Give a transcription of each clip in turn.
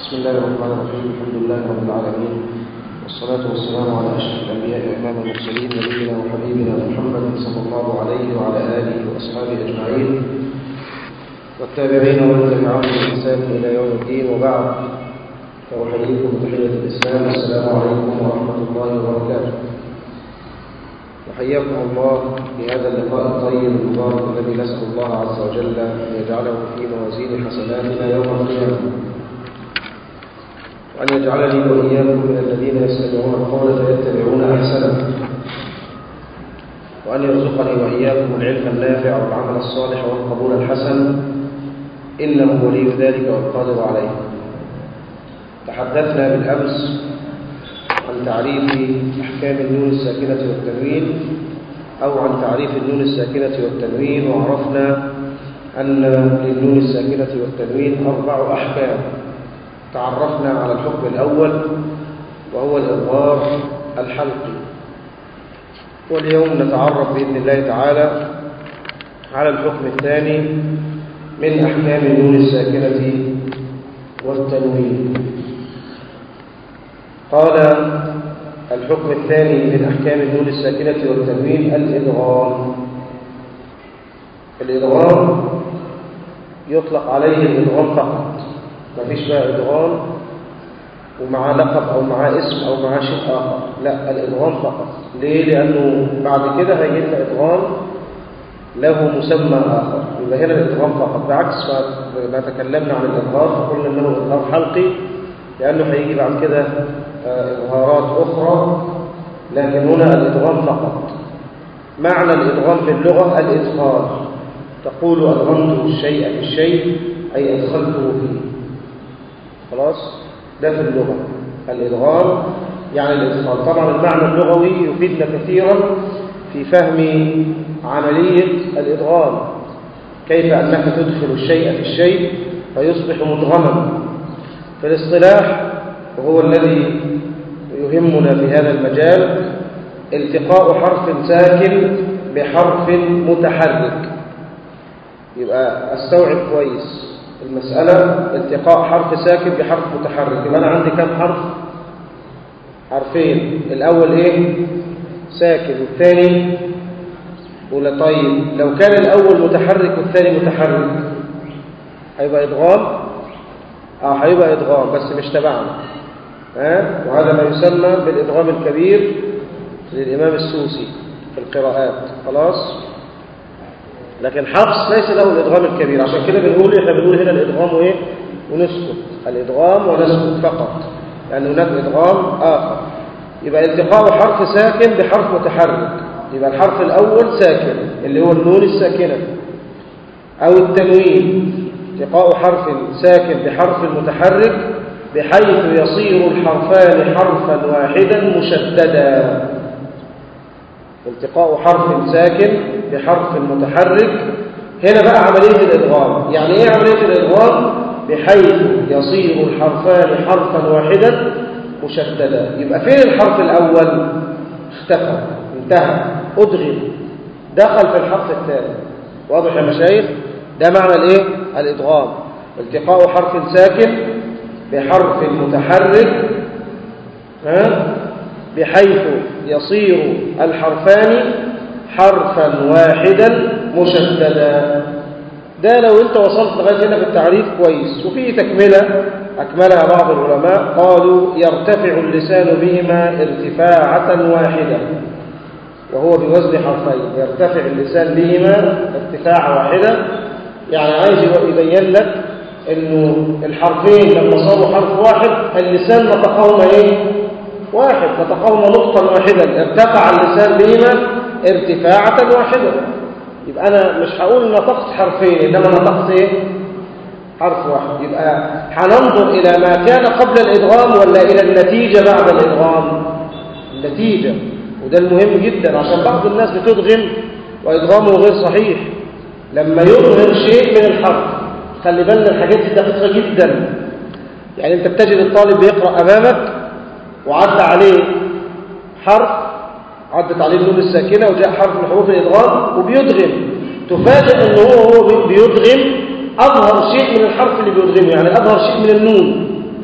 بسم الله الرحمن الرحيم الحمد لله رب العالمين والصلاة والسلام على أشرف الأنبياء وإمام المرسلين نبينا وحبيبنا محمد صلى الله عليه وعلى آله وأصحابه أجمعين والتابعين ومن تبعهم بإحسان إلى يوم الدين وبعد فأحييكم بتحية الإسلام السلام عليكم ورحمة الله وبركاته وحياكم الله في هذا اللقاء الطيب المبارك الذي نسأل الله عز وجل أن يجعله في موازين حسناتنا يوم القيامة وأن يجعلني وإياكم من الذين يستمعون القول فيتبعون أحسنه وأن يرزقني وإياكم العلم النافع والعمل الصالح والقبول الحسن إنه ولي ذلك والقادر عليه تحدثنا بالأمس عن تعريف أحكام النون الساكنة والتنوين أو عن تعريف النون الساكنة والتنوين وعرفنا أن للنون الساكنة والتنوين أربع أحكام تعرفنا على الحكم الأول وهو الإظهار الحلقي واليوم نتعرف بإذن الله تعالى على الحكم الثاني من أحكام النون الساكنة والتنوين قال الحكم الثاني من أحكام النون الساكنة والتنوين الإدغام الإدغام يطلق عليه الإدغام فقط ما فيش بقى إدغام ومعاه لقب أو معاه اسم أو معاه شيء آخر لا الإدغام فقط ليه؟ لأنه بعد كده هيجي لنا إدغام له مسمى آخر يبقى هنا الإدغام فقط بعكس ما تكلمنا عن الإظهار فقلنا أنه إظهار حلقي لأنه هيجي بعد كده إظهارات أخرى لكن هنا الإدغام فقط معنى الإدغام في اللغة الإدخال تقول أدغمت الشيء في الشيء أي أدخلته فيه خلاص ده في اللغة الإدغام يعني الإدخال طبعا المعنى اللغوي يفيدنا كثيرا في فهم عملية الإدغام كيف أنك تدخل الشيء في الشيء فيصبح مدغما في الاصطلاح وهو الذي يهمنا في هذا المجال التقاء حرف ساكن بحرف متحرك يبقى استوعب كويس المسألة التقاء حرف ساكن بحرف متحرك يبقى أنا عندي كم حرف حرفين الأول إيه ساكن والثاني ولا طيب لو كان الأول متحرك والثاني متحرك هيبقى إدغام اه هيبقى إدغام بس مش تبعنا ها وهذا ما يسمى بالإدغام الكبير للإمام السوسي في القراءات خلاص لكن حفص ليس له الإدغام الكبير عشان كده بنقول احنا بنقول هنا الإدغام وإيه ونسكت الإدغام ونسكت فقط لأن يعني هناك إدغام آخر يبقى التقاء حرف ساكن بحرف متحرك يبقى الحرف الأول ساكن اللي هو النون الساكنة أو التنوين التقاء حرف ساكن بحرف متحرك بحيث يصير الحرفان حرفا واحدا مشددا التقاء حرف ساكن بحرف متحرك هنا بقى عملية الإدغام يعني إيه عملية الإدغام بحيث يصير الحرفان حرفا واحدا مشددا يبقى فين الحرف الأول اختفى انتهى أدغم دخل في الحرف الثاني واضح يا مشايخ ده معنى الايه الادغام التقاء حرف ساكن بحرف متحرك ها بحيث يصير الحرفان حرفا واحدا مشددا ده لو انت وصلت لغايه هنا في التعريف كويس وفي تكمله اكملها بعض العلماء قالوا يرتفع اللسان بهما ارتفاعه واحده وهو بوزن حرفين يرتفع اللسان بهما ارتفاع واحدة يعني عايز يبين لك انه الحرفين لما صاروا حرف واحد اللسان نطقهما ايه واحد نطقهما نطقا واحدا ارتفع اللسان بهما ارتفاعة واحدة يبقى انا مش هقول نطقت حرفين انما نطقت ايه حرف واحد يبقى هننظر الى ما كان قبل الادغام ولا الى النتيجة بعد الادغام النتيجة وده المهم جدا عشان بعض الناس بتدغم وإدغامه غير صحيح لما يظهر شيء من الحرف خلي بالنا الحاجات دي دقيقة جدا يعني انت بتجد الطالب بيقرأ أمامك وعدى عليه حرف عدت عليه النون الساكنة وجاء حرف من حروف الإدغام وبيدغم تفاجئ ان هو هو بيدغم أظهر شيء من الحرف اللي بيدغمه يعني أظهر شيء من النون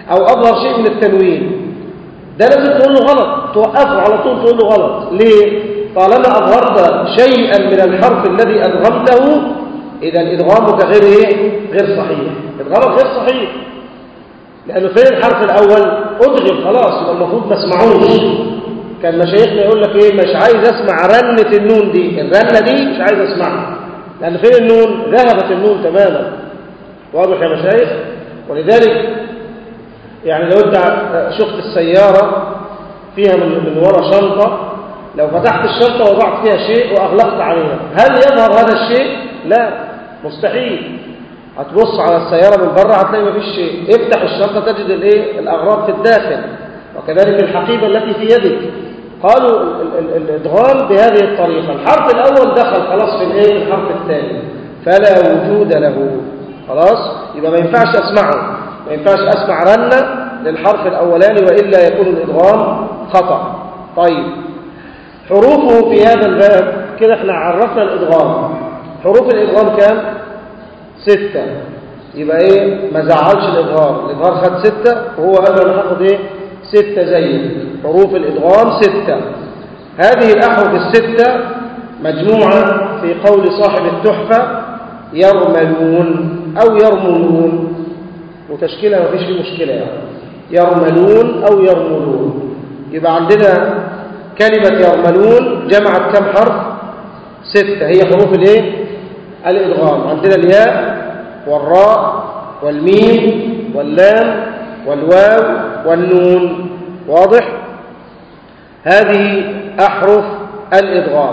أو أظهر شيء من التنوين ده لازم تقول له غلط توقفه على طول تقول له غلط ليه؟ طالما أظهرت شيئا من الحرف الذي أدغمته إذا إدغامك غير إيه؟ غير صحيح إدغامك غير صحيح لأنه فين الحرف الأول أدغم خلاص يبقى المفروض ما اسمعوش كان مشايخنا يقول لك إيه مش عايز أسمع رنة النون دي الرنة دي مش عايز أسمعها لأن فين النون ذهبت النون تماما واضح يا مشايخ ولذلك يعني لو أنت شفت السيارة فيها من, من ورا شنطة لو فتحت الشنطة وضعت فيها شيء وأغلقت عليها هل يظهر هذا الشيء؟ لا مستحيل هتبص على السيارة من بره هتلاقي ما فيش شيء افتح الشنطة تجد الايه الأغراض في الداخل وكذلك الحقيبة التي في يدك قالوا الإدغام بهذه الطريقة الحرف الأول دخل خلاص في الايه الحرف الثاني فلا وجود له خلاص يبقى ما ينفعش أسمعه ما ينفعش أسمع رنة للحرف الأولاني وإلا يكون الإدغام خطأ طيب حروفه في هذا الباب كده احنا عرفنا الإدغام حروف الإدغام كام؟ ستة يبقى ايه ما زعلش الإظهار الإظهار خد ستة وهو قال له هاخد ايه ستة زي حروف الإدغام ستة هذه الأحرف الستة مجموعة في قول صاحب التحفة يرملون أو يرملون وتشكيلها ما فيش فيه مشكلة يعني يرملون أو يرملون يبقى عندنا كلمة يرملون جمعت كم حرف ستة هي حروف الايه الإدغام عندنا الياء والراء والميم واللام والواو والنون واضح هذه أحرف الإدغام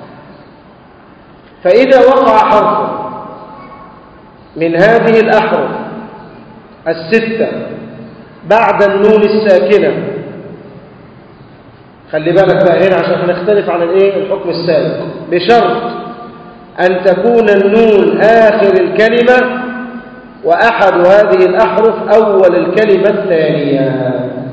فإذا وقع حرف من هذه الأحرف الستة بعد النون الساكنة خلي بالك بقى هنا عشان نختلف عن الايه الحكم السابق بشرط أن تكون النون آخر الكلمة وأحد هذه الأحرف أول الكلمة الثانية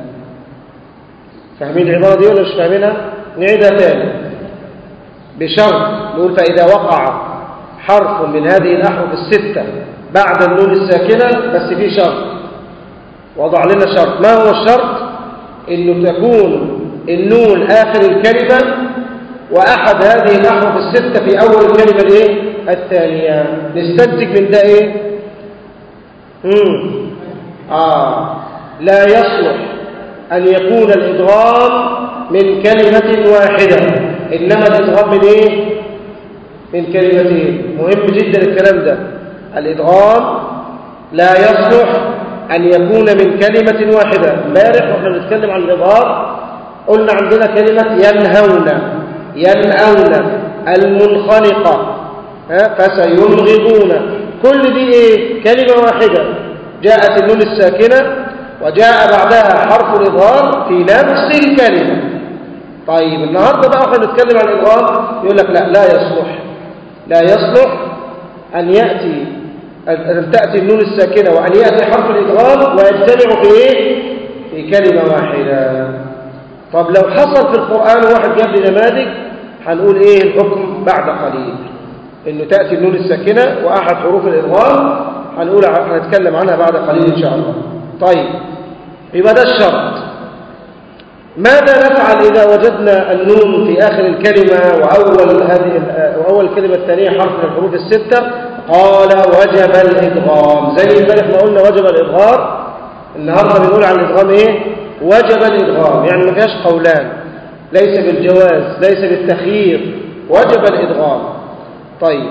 فاهمين العبارة دي ولا مش فاهمينها؟ نعيدها تاني بشرط نقول فإذا وقع حرف من هذه الأحرف الستة بعد النون الساكنة بس في شرط وضع لنا شرط ما هو الشرط؟ إنه تكون النون آخر الكلمة وأحد هذه الأحرف الستة في أول الكلمة الإيه؟ الثانية نستنتج من ده إيه؟ مم. آه. لا يصلح أن يكون الإدغام من كلمة واحدة إنما الإدغام من إيه؟ من كلمتين مهم جدا الكلام ده الإدغام لا يصلح أن يكون من كلمة واحدة امبارح واحنا بنتكلم عن الإظهار قلنا عندنا كلمة ينهون ينأون المنخنقة فسينغضون كل دي ايه كلمة واحدة جاءت النون الساكنة وجاء بعدها حرف الإظهار في نفس الكلمة طيب النهاردة بقى احنا نتكلم عن الإظهار يقول لك لا لا يصلح لا يصلح أن يأتي أن تأتي النون الساكنة وأن يأتي حرف الإظهار ويجتمع في إيه؟ في كلمة واحدة طب لو حصل في القرآن واحد جاب لي نماذج هنقول ايه الحكم بعد قليل انه تأتي النون الساكنة واحد حروف الإظهار هنقول هنتكلم عنها بعد قليل ان شاء الله طيب يبقى ده الشرط ماذا نفعل إذا وجدنا النون في آخر الكلمة وأول هذه وأول الكلمة الثانية حرف من الحروف الستة قال وجب الإدغام زي امبارح ما قلنا وجب الإظهار النهارده بنقول عن الإدغام إيه وجب الإدغام يعني ما فيهاش قولان ليس بالجواز ليس بالتخيير وجب الإدغام طيب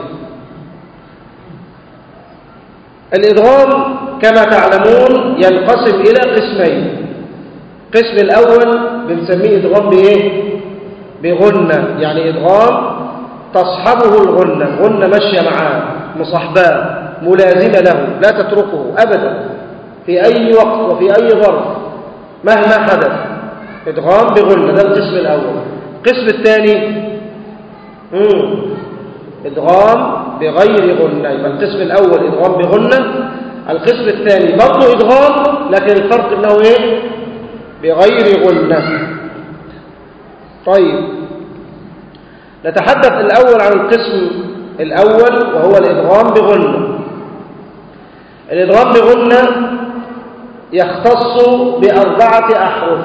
الإدغام كما تعلمون ينقسم إلى قسمين القسم الأول بنسميه إدغام بإيه؟ بغنة يعني إدغام تصحبه الغنة الغنة ماشية معاه مصاحباه ملازمة له لا تتركه أبدا في أي وقت وفي أي ظرف مهما حدث إدغام بغنة ده القسم الأول القسم الثاني مم. إدغام بغير غنة يبقى القسم الأول إدغام بغنة القسم الثاني برضه إدغام لكن الفرق أنه إيه بغير غنة طيب نتحدث الأول عن القسم الأول وهو الإدغام بغنة الإدغام بغنة يختص بأربعة أحرف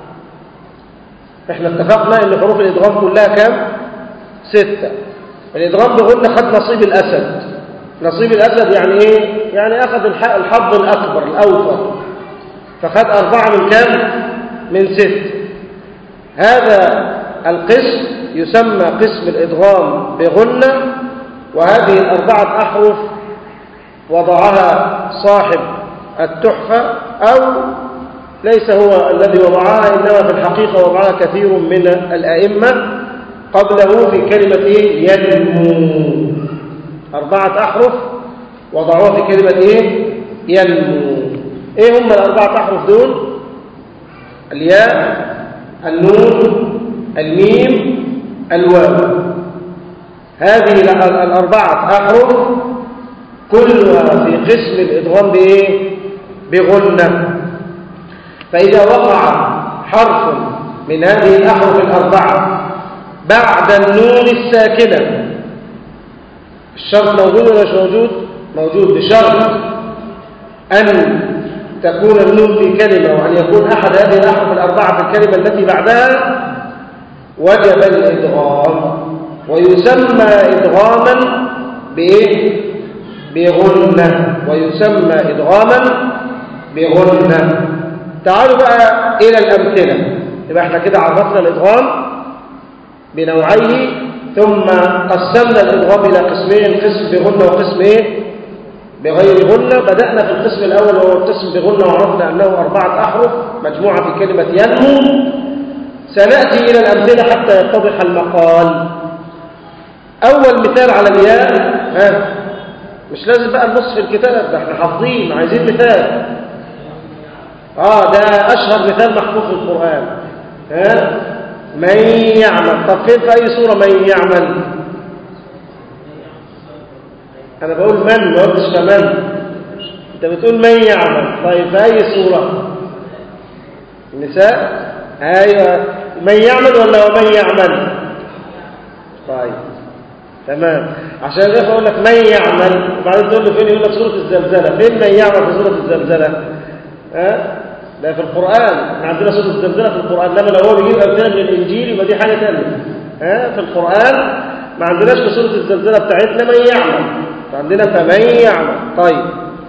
احنا اتفقنا ان حروف الإدغام كلها كام ستة الإدغام بغنة خد نصيب الأسد نصيب الأسد يعني ايه يعني أخذ الحظ الأكبر الأوفر فخد أربعة من كام من ست هذا القسم يسمى قسم الإدغام بغنة وهذه الأربعة أحرف وضعها صاحب التحفة أو ليس هو الذي وضعها إنما في الحقيقة وضعها كثير من الأئمة قبله في كلمة إيه؟ ينمو أربعة أحرف وضعوها في كلمة إيه؟ ينمو إيه هم الأربعة أحرف دول الياء النون الميم الواو هذه الأربعة أحرف كلها في قسم الإدغام بإيه؟ بغنة فإذا وقع حرف من هذه الأحرف الأربعة بعد النون الساكنة الشرط موجود ولا مش موجود؟ موجود بشرط أن تكون النون في كلمة وأن يكون أحد هذه الأحرف الأربعة في الكلمة التي بعدها وجب الإدغام ويسمى إدغاما بإيه؟ بغنة ويسمى إدغاما بغنة تعالوا بقى إلى الأمثلة يبقى احنا كده عرفنا الإدغام بنوعيه ثم قسمنا الإدغام إلى قسمين قسم بغنة وقسم إيه؟ بغير غنة بدأنا في القسم الأول وهو القسم بغنة وعرفنا أنه أربعة أحرف مجموعة في كلمة ينمو سنأتي إلى الأمثلة حتى يتضح المقال أول مثال على الياء ها مش لازم بقى النص في الكتاب ده احنا حافظين عايزين مثال اه ده أشهر مثال محفوظ في القرآن ها من يعمل طب فين في أي سورة من يعمل أنا بقول من ما قلتش فمن أنت بتقول من يعمل طيب في أي سورة النساء أيوة من يعمل ولا ومن يعمل طيب تمام عشان الإخوة أقول لك من يعمل وبعدين تقول له فين يقول لك سورة الزلزلة فين من يعمل في سورة الزلزلة ها لا في القرآن احنا عندنا سورة الزلزلة في القرآن لما لو هو بيجيب أمثلة من الإنجيل يبقى دي حاجة ثانيه ها في القرآن ما عندناش في سورة الزلزلة بتاعتنا من يعمل عندنا فمن يعمل طيب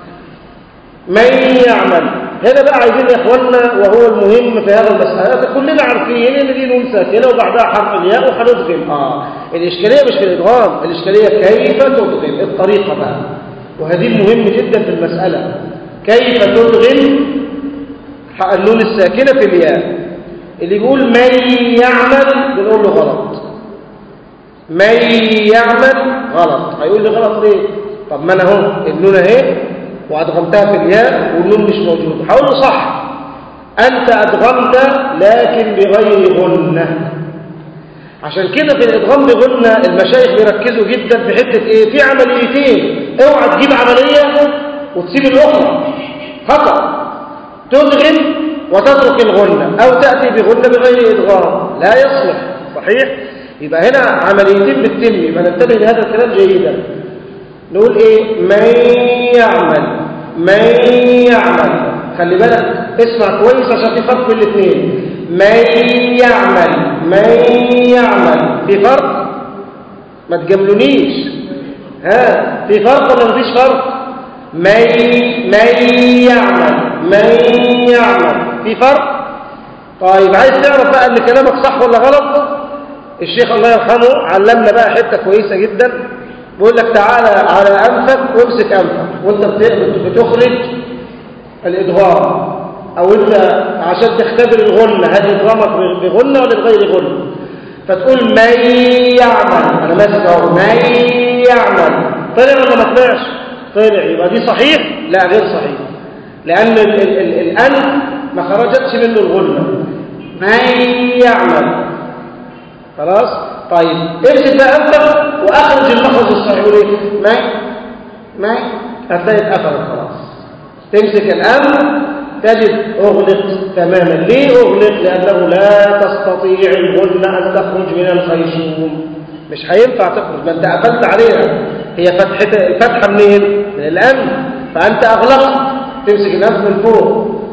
من يعمل هنا بقى عايزين يا اخوانا وهو المهم في هذا المسألة كلنا عارفين ان دي نون ساكنه وبعدها حرف الياء وهندغم اه الاشكاليه مش في الادغام الاشكاليه كيف تدغم الطريقه بقى وهذه مهم جدا في المسألة كيف تدغم النون الساكنه في الياء اللي يقول من يعمل بنقول له غلط من يعمل غلط هيقول لي غلط ليه طب ما انا اهو النون اهي وادغمتها في الياء والنون مش موجود هقول له صح انت ادغمت لكن بغير غنه عشان كده في الادغام بغنه المشايخ بيركزوا جدا في حته ايه في عمليتين اوعى تجيب عمليه وتسيب الاخرى خطا تدغم وتترك الغنه او تاتي بغنه بغير ادغام لا يصلح صحيح يبقى هنا عمليتين بالتم يبقى ننتبه لهذا الكلام جيدا نقول ايه من يعمل من يعمل خلي بالك اسمع كويس عشان في فرق بين الاثنين من يعمل من يعمل في فرق ما تجاملونيش ها في فرق ولا مفيش فرق من من يعمل من يعمل في فرق طيب عايز تعرف بقى ان كلامك صح ولا غلط الشيخ الله يرحمه علمنا بقى حته كويسه جدا بيقول لك تعالى على انفك وامسك انفك وانت بتخرج الادغام او انت عشان تختبر الغنه هل ادغامك بغنه ولا بغير غنه فتقول من يعمل انا ماسك اهو من يعمل طلع ولا ما طلعش طلع يبقى دي صحيح لا غير صحيح لان ال ال ال الانف ما خرجتش منه الغنه من يعمل خلاص طيب امسك بقى انفك واخرج المخرج الصحيح ايه ما ما هتلاقي اتقفلت خلاص تمسك الامر تجد اغلق تماما ليه اغلق لانه لا تستطيع الغنة ان تخرج من الخيشوم مش هينفع تخرج ما انت قفلت عليها هي فتحة الفتحة منين من الانف فانت اغلقت تمسك الانف من فوق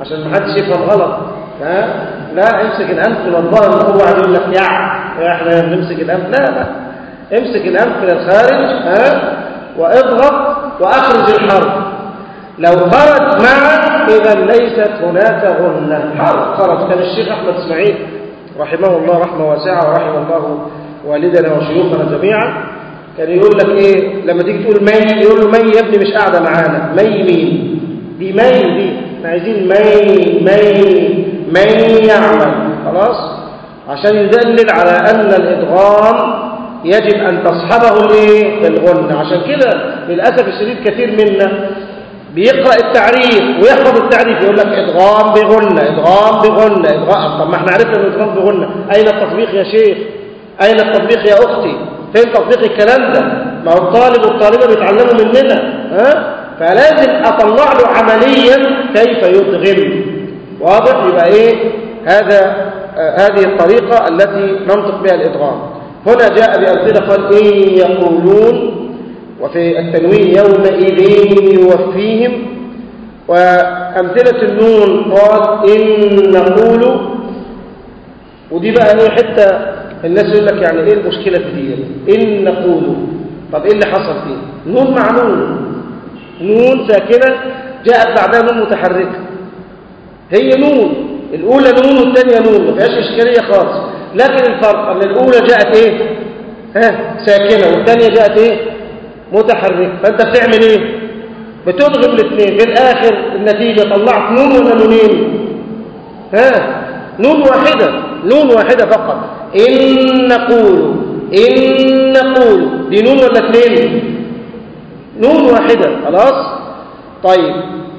عشان ما حدش يفهم غلط ها لا امسك الانف من الظهر هو قاعد يقول لك يع احنا بنمسك الانف لا لا امسك الانف من الخارج ها واضغط واخرج الحرف لو خرج معا اذا ليست هناك غنه حرف خرج كان الشيخ احمد اسماعيل رحمه الله رحمه واسعه ورحم الله والدنا وشيوخنا جميعا كان يقول لك ايه لما تيجي تقول مي يقول له مي يا ابني مش قاعده معانا مي مين دي مي دي احنا عايزين مي مي مي يعمل خلاص عشان يدلل على ان الادغام يجب ان تصحبه الايه الغنه عشان كده للاسف الشديد كثير منا بيقرا التعريف ويحفظ التعريف يقول لك ادغام بغنه ادغام بغنه ادغام طب ما احنا عرفنا الادغام بغنه اين التطبيق يا شيخ اين التطبيق يا اختي فين تطبيق الكلام ده ما هو الطالب والطالبه بيتعلموا مننا ها فلازم اطلع له عمليا كيف يدغم واضح يبقى ايه هذا آه هذه الطريقه التي ننطق بها الادغام هنا جاء بامثله قال ان يقولون وفي التنوين يومئذ يوفيهم وامثله النون قال ان نقول ودي بقى ايه حته الناس يقول لك يعني ايه المشكله في دي ان نقول طب ايه اللي حصل فيه نون مع نون نون ساكنه جاءت بعدها نون متحركه هي نون الاولى نون والثانيه نون ما فيهاش اشكاليه خالص لكن الفرق ان الاولى جاءت ايه ها ساكنه والثانيه جاءت ايه متحركه فانت بتعمل ايه بتضغم الاثنين في الاخر النتيجه طلعت نون ولا نونين ها نون واحده نون واحده فقط إن نقول إن نقول دي نون ولا اثنين نون واحدة خلاص طيب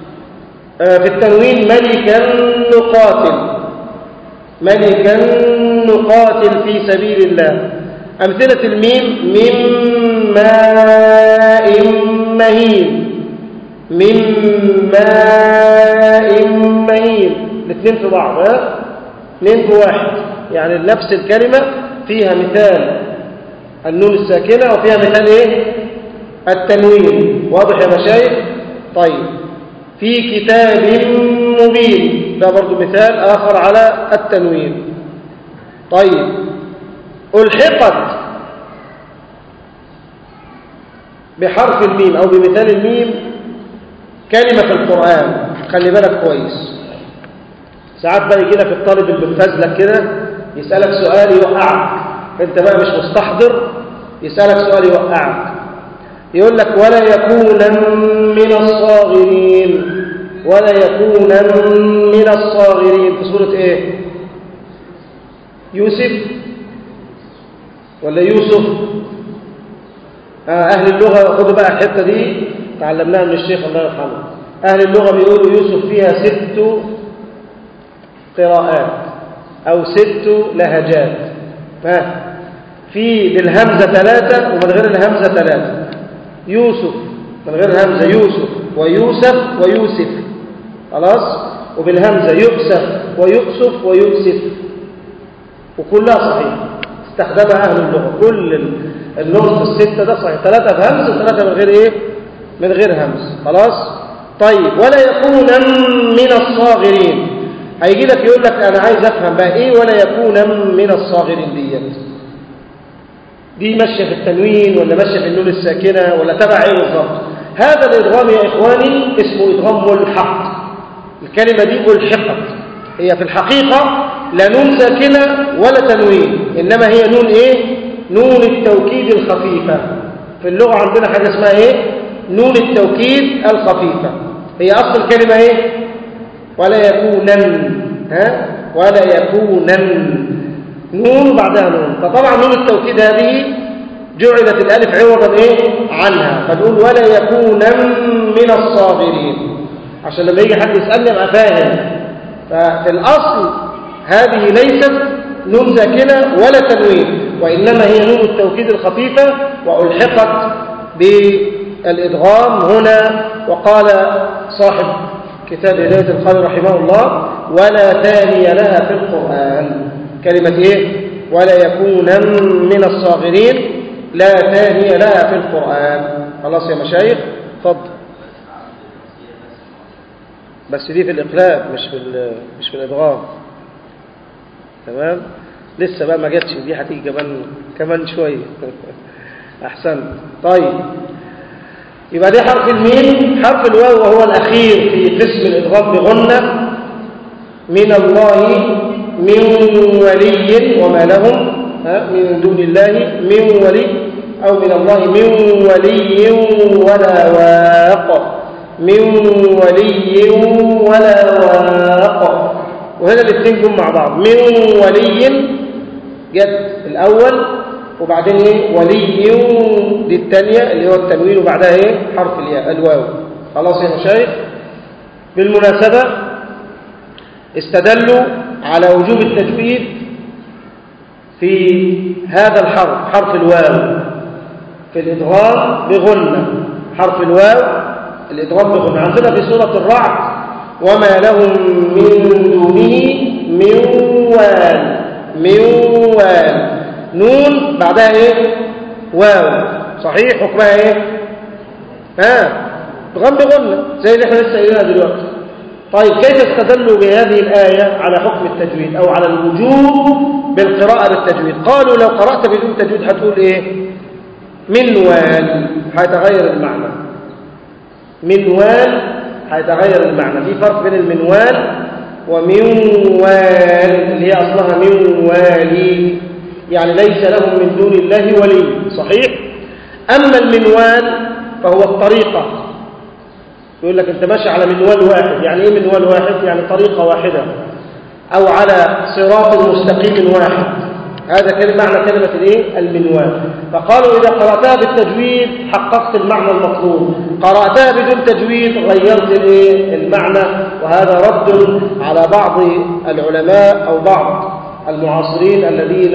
آه في التنوين ملكا نقاتل ملكا نقاتل في سبيل الله أمثلة الميم من ماء مهين من ماء مهين الاثنين في بعض ها اثنين في واحد يعني نفس الكلمة فيها مثال النون الساكنة وفيها مثال ايه التنوين واضح يا مشايخ طيب في كتاب مبين ده برضو مثال آخر على التنوين طيب ألحقت بحرف الميم أو بمثال الميم كلمة في القرآن خلي بالك كويس ساعات بقى يجي لك الطالب المبتذلك كده يسألك سؤال يوقعك انت بقى مش مستحضر يسألك سؤال يوقعك يقول لك ولا يكونا من الصاغرين ولا يكونا من الصاغرين في سورة ايه يوسف ولا يوسف آه أهل اللغة خدوا بقى الحتة دي تعلمناها من الشيخ الله يرحمه أهل اللغة بيقولوا يوسف فيها ست قراءات أو ست لهجات في بالهمزة ثلاثة ومن غير الهمزة ثلاثة يوسف من غير الهمزة يوسف ويوسف ويوسف خلاص وبالهمزة يؤسف ويؤسف ويؤسف وكلها صحيح استخدمها أهل اللغة كل النطق الستة ده صحيح ثلاثة بهمز وثلاثة من غير إيه من غير همز خلاص طيب ولا يكون من الصاغرين هيجي لك يقول لك أنا عايز أفهم بقى إيه ولا يكون من الصاغرين ديت دي ماشية في التنوين ولا ماشية في النون الساكنة ولا تبع إيه بالظبط هذا الإدغام يا إخواني اسمه إدغام ملحق الكلمة دي ألحقت هي في الحقيقة لا نون ساكنة ولا تنوين إنما هي نون إيه نون التوكيد الخفيفة في اللغة عندنا حاجة اسمها إيه نون التوكيد الخفيفة هي أصل الكلمة إيه ولا يكونن ها ولا يكونن نون بعدها نون فطبعا نون التوكيد هذه جعلت الألف عوضا إيه عنها فنقول ولا يكونن من الصاغرين عشان لما يجي حد يسألني أبقى فاهم ففي الأصل هذه ليست نون ساكنة ولا تنوين وإنما هي نون التوكيد الخفيفة وألحقت بالإدغام هنا وقال صاحب كتاب هداية القادر رحمه الله ولا ثاني لها في القرآن كلمة إيه ولا يكون من الصاغرين لا ثاني لها في القرآن خلاص يا مشايخ فضل بس دي في الإقلاب مش في مش في الإدغام تمام لسه بقى ما جاتش دي هتيجي كمان كمان شوية أحسن طيب يبقى دي حرف الميم حرف الواو وهو الأخير في قسم الإدغام بغنة من الله من ولي وما لهم من دون الله من ولي أو من الله من ولي ولا واق من ولي ولا واق وهنا الاثنين جم مع بعض من ولي جت الأول وبعدين ايه ولي دي الثانية اللي هو التنوين وبعدها ايه حرف الياء الواو خلاص يا مشايخ بالمناسبة استدلوا على وجوب التجويد في هذا الحرف حرف الواو في الإدغام بغنة حرف الواو الإدغام بغنة عندنا في سورة الرعد وما لهم من دونه من وال من وال نون بعدها ايه واو صحيح حكمها ايه ها ادغام بغنة زي اللي احنا لسه قايلينها دلوقتي طيب كيف استدلوا بهذه الآية على حكم التجويد أو على الوجوب بالقراءة بالتجويد قالوا لو قرأت بدون تجويد هتقول إيه منوال هيتغير المعنى منوال هيتغير المعنى في فرق بين المنوال ومنوال اللي هي أصلها منوالي يعني ليس لهم من دون الله ولي صحيح أما المنوال فهو الطريقة يقول لك أنت ماشي على منوال واحد يعني إيه منوال واحد يعني طريقة واحدة أو على صراط مستقيم واحد هذا كلمة معنى كلمة الايه المنوال فقالوا إذا قرأتها بالتجويد حققت المعنى المطلوب قرأتها بدون تجويد غيرت الايه المعنى وهذا رد على بعض العلماء أو بعض المعاصرين الذين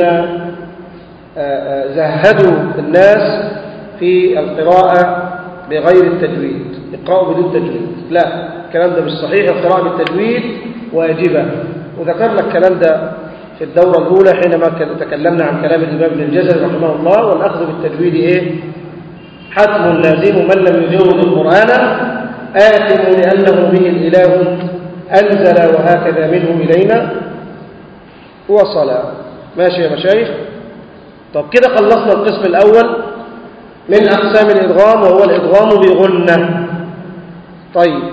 زهدوا الناس في القراءة بغير التجويد يقرأوا بدون تجويد لا الكلام ده مش صحيح القراءة بالتجويد واجبة وذكرنا الكلام ده في الدورة الأولى حينما تكلمنا عن كلام الإمام ابن الجزري رحمه الله والأخذ بالتجويد إيه؟ حتم لازم من لم يجود القرآن آثم لأنه به الإله أنزل وهكذا منه إلينا وصل ماشي يا مشايخ طب كده خلصنا القسم الأول من أقسام الإدغام وهو الإدغام بغنة طيب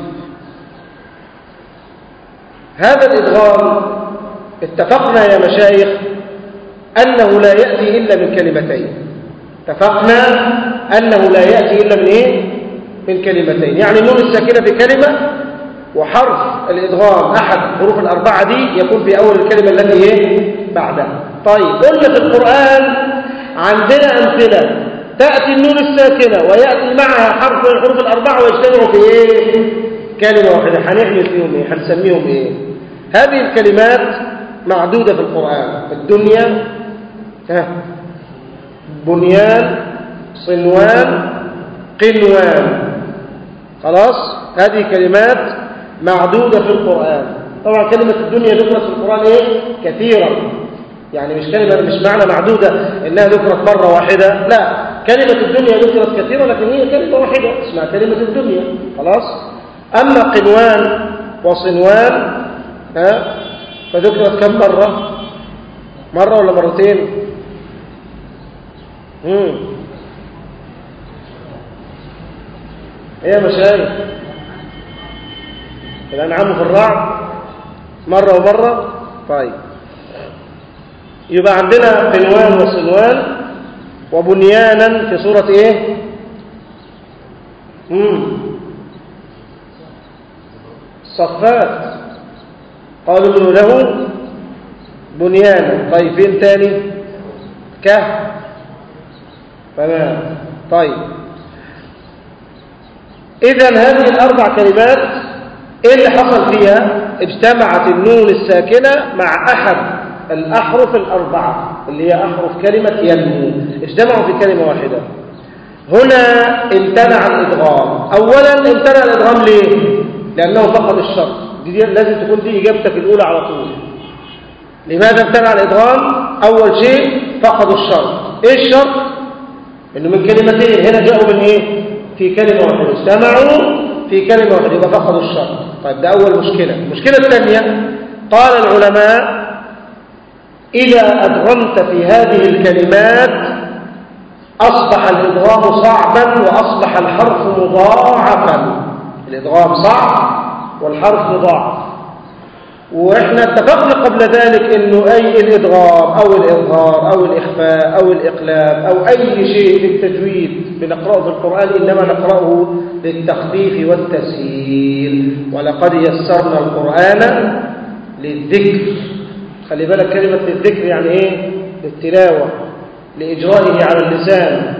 هذا الإدغام اتفقنا يا مشايخ أنه لا يأتي إلا من كلمتين اتفقنا أنه لا يأتي إلا من إيه؟ من كلمتين يعني النون الساكنة في كلمة وحرف الإدغام أحد حروف الأربعة دي يكون في أول الكلمة التي إيه؟ بعدها طيب قلنا في القرآن عندنا أمثلة تأتي النون الساكنة ويأتي معها حرف من الحروف الأربعة ويجتمعوا في إيه؟ كلمة واحدة هنعمل فيهم إيه؟ هنسميهم إيه؟ هذه الكلمات معدودة في القرآن الدنيا ها بنيان صنوان قنوان خلاص هذه كلمات معدودة في القرآن طبعا كلمة الدنيا ذكرت في القرآن ايه كثيرا يعني مش كلمة مش معنى معدودة انها ذكرت مرة واحدة لا كلمة الدنيا ذكرت كثيرا لكن هي كلمة واحدة اسمها كلمة الدنيا خلاص أما قنوان وصنوان ها فذكرت كم مرة مرة ولا مرتين مم. ايه يا مشايخ الأنعام في الرعد مرة ومرة طيب يبقى عندنا قنوان وصنوان وبنيانا في سورة ايه مم. صفات قالوا ابنوا له بنيانا طيب فين تاني كهف تمام طيب اذا هذه الاربع كلمات ايه اللي حصل فيها اجتمعت النون الساكنة مع احد الاحرف الاربعة اللي هي احرف كلمة ينمو اجتمعوا في كلمة واحدة هنا امتنع الادغام اولا امتنع الادغام ليه لانه فقد الشرط دي لازم تكون دي اجابتك الاولى على طول لماذا امتنع الادغام اول شيء فقدوا الشرط ايه الشرط انه من كلمتين هنا جاءوا من ايه في كلمة واحدة اجتمعوا في كلمة واحدة يبقى فقدوا الشرط طيب ده أول مشكلة المشكلة الثانية قال العلماء إذا أدغمت في هذه الكلمات أصبح الإدغام صعبا وأصبح الحرف مضاعفا الإدغام صعب والحرف مضاعف وإحنا اتفقنا قبل ذلك أنه أي الإدغام أو الإظهار أو الإخفاء أو الإقلاب أو أي شيء في التجويد بنقرأه في القرآن إنما نقرأه للتخفيف والتسهيل ولقد يسرنا القرآن للذكر خلي بالك كلمة للذكر يعني إيه للتلاوة لإجرائه على اللسان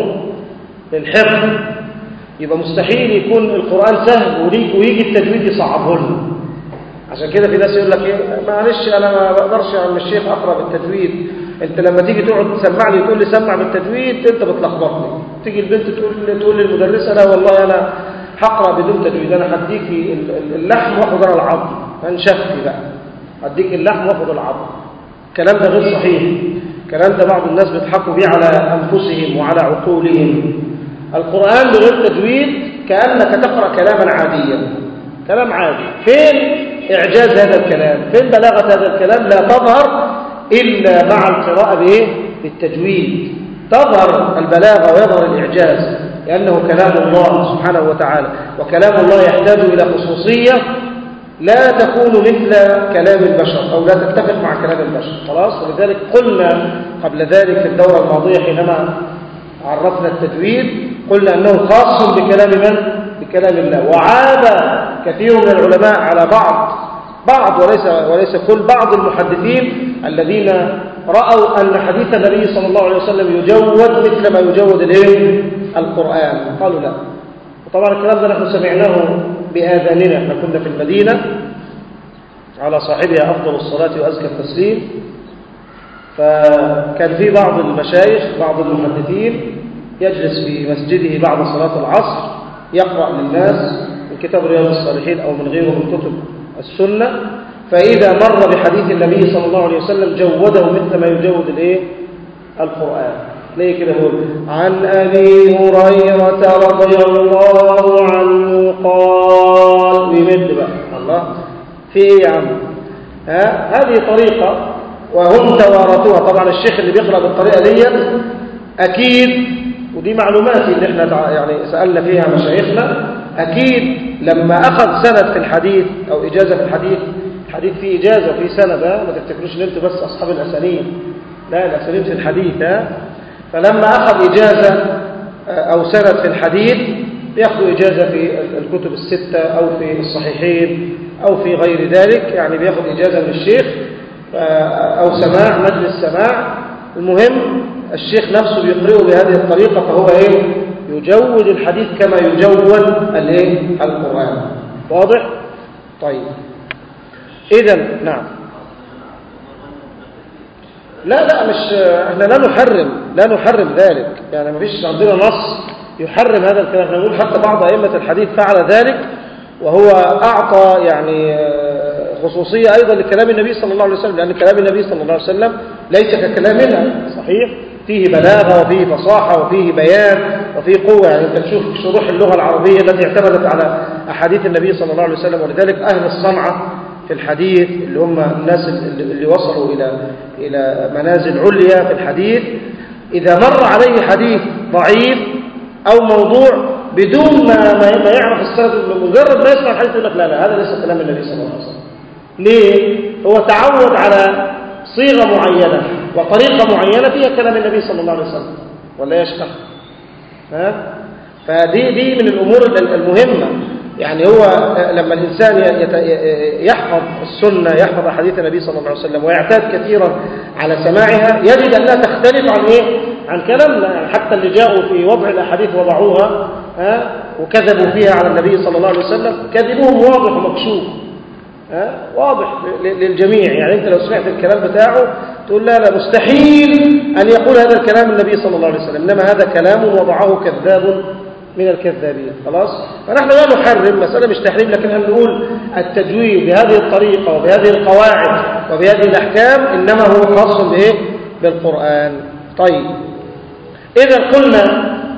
للحفظ يبقى مستحيل يكون القرآن سهل ويجي التجويد يصعبه لنا عشان كده في ناس يقول لك ايه معلش انا ما بقدرش يا عم الشيخ اقرا بالتجويد انت لما تيجي تقعد تسمعني تقول لي سمع بالتجويد انت بتلخبطني تيجي البنت تقول تقول للمدرسه لا والله انا هقرا بدون تجويد انا هديكي اللحم واخد انا العظم هنشفي بقى هديك اللحم واخد العظم الكلام ده غير صحيح الكلام ده بعض الناس بيضحكوا بيه على انفسهم وعلى عقولهم القران بغير تجويد كانك تقرا كلاما عاديا كلام عادي فين إعجاز هذا الكلام فين بلاغة هذا الكلام لا تظهر إلا مع القراءة بإيه؟ بالتجويد تظهر البلاغة ويظهر الإعجاز لأنه كلام الله سبحانه وتعالى وكلام الله يحتاج إلى خصوصية لا تكون مثل كلام البشر أو لا تتفق مع كلام البشر خلاص ولذلك قلنا قبل ذلك في الدورة الماضية حينما عرفنا التجويد قلنا أنه خاص بكلام من؟ بكلام الله وعاب كثير من العلماء على بعض بعض وليس وليس كل بعض المحدثين الذين رأوا أن حديث النبي صلى الله عليه وسلم يجود مثل ما يجود الايه القرآن قالوا لا وطبعا الكلام ده نحن سمعناه بآذاننا احنا كنا في المدينة على صاحبها أفضل الصلاة وأزكى التسليم فكان في بعض المشايخ بعض المحدثين يجلس في مسجده بعد صلاة العصر يقرأ للناس من كتاب رياض الصالحين أو من غيره من كتب السنة فإذا مر بحديث النبي صلى الله عليه وسلم جوده مثل ما يجود الايه القرآن ليه كده هو عن أبي هريرة رضي الله عنه قال بيمد بقى الله في ايه يا عم ها هذه طريقة وهم توارثوها طبعا الشيخ اللي بيقرأ بالطريقة دي أكيد ودي معلوماتي اللي احنا يعني سألنا فيها مشايخنا أكيد لما أخذ سند في الحديث أو إجازة في الحديث الحديث فيه إجازة وفيه سند ما تفتكروش ان انتوا بس أصحاب الأسانيد لا الأسانيد في الحديث ها فلما أخذ إجازة أو سند في الحديث بياخذوا إجازة في الكتب الستة أو في الصحيحين أو في غير ذلك يعني بياخذ إجازة من الشيخ أو سماع مجلس سماع المهم الشيخ نفسه بيقرئه بهذه الطريقة فهو إيه يجود الحديث كما يجود الايه القرآن واضح طيب اذا نعم لا لا مش احنا لا نحرم لا نحرم ذلك يعني ما فيش عندنا نص يحرم هذا الكلام احنا نقول حتى بعض ائمه الحديث فعل ذلك وهو اعطى يعني خصوصيه ايضا لكلام النبي صلى الله عليه وسلم لان كلام النبي صلى الله عليه وسلم ليس ككلامنا صحيح فيه بلاغة وفيه فصاحة وفيه بيان وفيه قوة يعني أنت تشوف شروح اللغة العربية التي اعتمدت على أحاديث النبي صلى الله عليه وسلم ولذلك أهل الصنعة في الحديث اللي هم الناس اللي وصلوا إلى إلى منازل عليا في الحديث إذا مر عليه حديث ضعيف أو موضوع بدون ما ما يعرف السند مجرد ما يسمع الحديث يقول لك لا لا هذا ليس كلام النبي صلى الله عليه وسلم ليه؟ هو تعود على صيغة معينة وطريقة معينة فيها كلام النبي صلى الله عليه وسلم ولا يشكر ها فدي دي من الأمور المهمة يعني هو لما الإنسان يحفظ السنة يحفظ أحاديث النبي صلى الله عليه وسلم ويعتاد كثيرا على سماعها يجد أنها تختلف عن إيه؟ عن كلامنا يعني حتى اللي جاءوا في وضع الأحاديث وضعوها ها وكذبوا فيها على النبي صلى الله عليه وسلم كذبهم واضح ومكشوف ها واضح للجميع يعني أنت لو سمعت الكلام بتاعه تقول لا لا مستحيل أن يقول هذا الكلام النبي صلى الله عليه وسلم إنما هذا كلام وضعه كذاب من الكذابين خلاص فنحن لا نحرم مسألة مش تحريم لكن نقول التجويد بهذه الطريقة وبهذه القواعد وبهذه الأحكام إنما هو خاص بإيه بالقرآن طيب إذا قلنا